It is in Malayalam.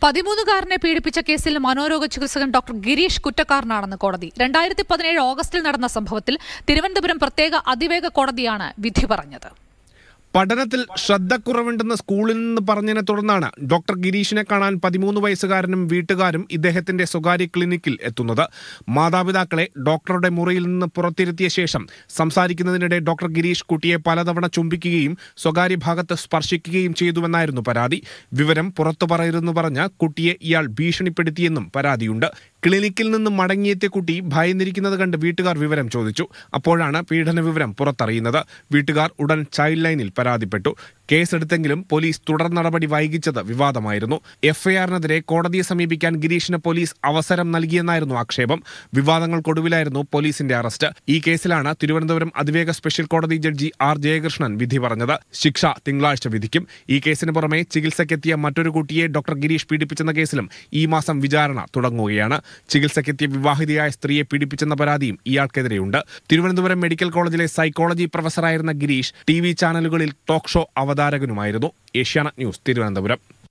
പതിമൂന്നുകാരനെ പീഡിപ്പിച്ച കേസിൽ മനോരോഗ ചികിത്സകൻ ഡോക്ടർ ഗിരീഷ് കുറ്റക്കാരനാണെന്ന് കോടതി രണ്ടായിരത്തി പതിനേഴ് ഓഗസ്റ്റിൽ നടന്ന സംഭവത്തിൽ തിരുവനന്തപുരം പ്രത്യേക അതിവേഗ കോടതിയാണ് വിധി പറഞ്ഞത് പഠനത്തിൽ ശ്രദ്ധക്കുറവുണ്ടെന്ന് സ്കൂളിൽ നിന്ന് പറഞ്ഞതിനെ തുടർന്നാണ് ഡോക്ടർ ഗിരീഷിനെ കാണാൻ പതിമൂന്ന് വയസ്സുകാരനും വീട്ടുകാരും ഇദ്ദേഹത്തിന്റെ സ്വകാര്യ ക്ലിനിക്കിൽ എത്തുന്നത് മാതാപിതാക്കളെ ഡോക്ടറുടെ മുറിയിൽ നിന്ന് പുറത്തിരുത്തിയ ശേഷം സംസാരിക്കുന്നതിനിടെ ഡോക്ടർ ഗിരീഷ് കുട്ടിയെ പലതവണ ചുംബിക്കുകയും സ്വകാര്യ ഭാഗത്ത് സ്പർശിക്കുകയും ചെയ്തുവെന്നായിരുന്നു പരാതി വിവരം പുറത്തു പറയരുതെന്ന് പറഞ്ഞ് കുട്ടിയെ ഇയാൾ ഭീഷണിപ്പെടുത്തിയെന്നും പരാതിയുണ്ട് ക്ലിനിക്കിൽ നിന്ന് മടങ്ങിയെത്തിയ കുട്ടി ഭയന്നിരിക്കുന്നത് കണ്ട് വീട്ടുകാർ വിവരം ചോദിച്ചു അപ്പോഴാണ് പീഡന വിവരം പുറത്തറിയുന്നത് വീട്ടുകാർ ഉടൻ ചൈൽഡ് ലൈനിൽ പരാതിപ്പെട്ടു കേസെടുത്തെങ്കിലും പോലീസ് തുടർ നടപടി വൈകിച്ചത് വിവാദമായിരുന്നു എഫ്ഐആറിനെതിരെ കോടതിയെ സമീപിക്കാൻ ഗിരീഷിന് പോലീസ് അവസരം നൽകിയെന്നായിരുന്നു ആക്ഷേപം വിവാദങ്ങൾക്കൊടുവിലായിരുന്നു പോലീസിന്റെ അറസ്റ്റ് ഈ കേസിലാണ് തിരുവനന്തപുരം അതിവേഗ സ്പെഷ്യൽ കോടതി ജഡ്ജി ആർ ജയകൃഷ്ണൻ വിധി പറഞ്ഞത് ശിക്ഷ തിങ്കളാഴ്ച വിധിക്കും ഈ കേസിന് പുറമെ ചികിത്സയ്ക്കെത്തിയ മറ്റൊരു കുട്ടിയെ ഡോക്ടർ ഗിരീഷ് പീഡിപ്പിച്ചെന്ന കേസിലും ഈ മാസം വിചാരണ തുടങ്ങുകയാണ് ചികിത്സയ്ക്കെത്തിയ വിവാഹിതയായ സ്ത്രീയെ പീഡിപ്പിച്ചെന്ന പരാതിയും ഇയാൾക്കെതിരെയുണ്ട് തിരുവനന്തപുരം മെഡിക്കൽ കോളേജിലെ സൈക്കോളജി പ്രൊഫസറായിരുന്ന ഗിരീഷ് ടി വി ചാനലുകളിൽ ടോക്ക് ഷോ അവതാരകനുമായിരുന്നു ഏഷ്യാനെറ്റ് ന്യൂസ് തിരുവനന്തപുരം